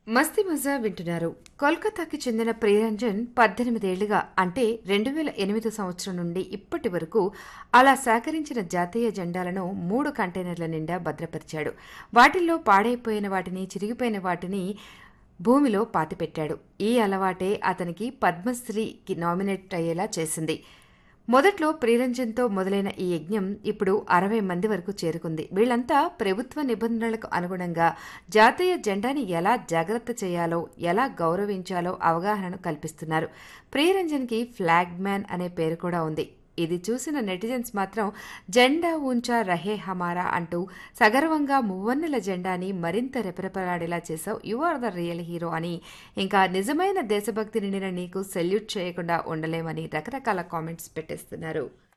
మస్తి మజా వింటున్నారు కోల్కతాకి చెందిన ప్రియరంజన్ పద్దెనిమిదేళ్లుగా అంటే రెండు వేల ఎనిమిది సంవత్సరం నుండి ఇప్పటి వరకు అలా సేకరించిన జాతీయ జెండాలను మూడు కంటైనర్ల నిండా భద్రపరిచాడు వాటిల్లో పాడైపోయిన వాటిని చిరిగిపోయిన వాటిని భూమిలో పాతిపెట్టాడు ఈ అలవాటే అతనికి పద్మశ్రీకి నామినేట్ అయ్యేలా చేసింది మొదట్లో ప్రియరంజన్తో మొదలైన ఈ యజ్ఞం ఇప్పుడు అరవై మంది వరకు చేరుకుంది వీళ్లంతా ప్రభుత్వ నిబంధనలకు అనుగుణంగా జాతీయ జెండాని ఎలా జాగ్రత్త చేయాలో ఎలా గౌరవించాలో అవగాహనను కల్పిస్తున్నారు ప్రియరంజన్కి ఫ్లాగ్ మ్యాన్ అనే పేరు కూడా ఉంది ఇది చూసిన నెటిజన్స్ మాత్రం జెండా ఊంచా రహే హమారా అంటూ సగర్వంగా మువ్వన్నెల జెండాని మరింత రెపరెపలాడేలా చేసావు you are the real hero అని ఇంకా నిజమైన దేశభక్తి నిండిన నీకు సెల్యూట్ చేయకుండా ఉండలేమని రకరకాల కామెంట్స్ పెట్టేస్తున్నారు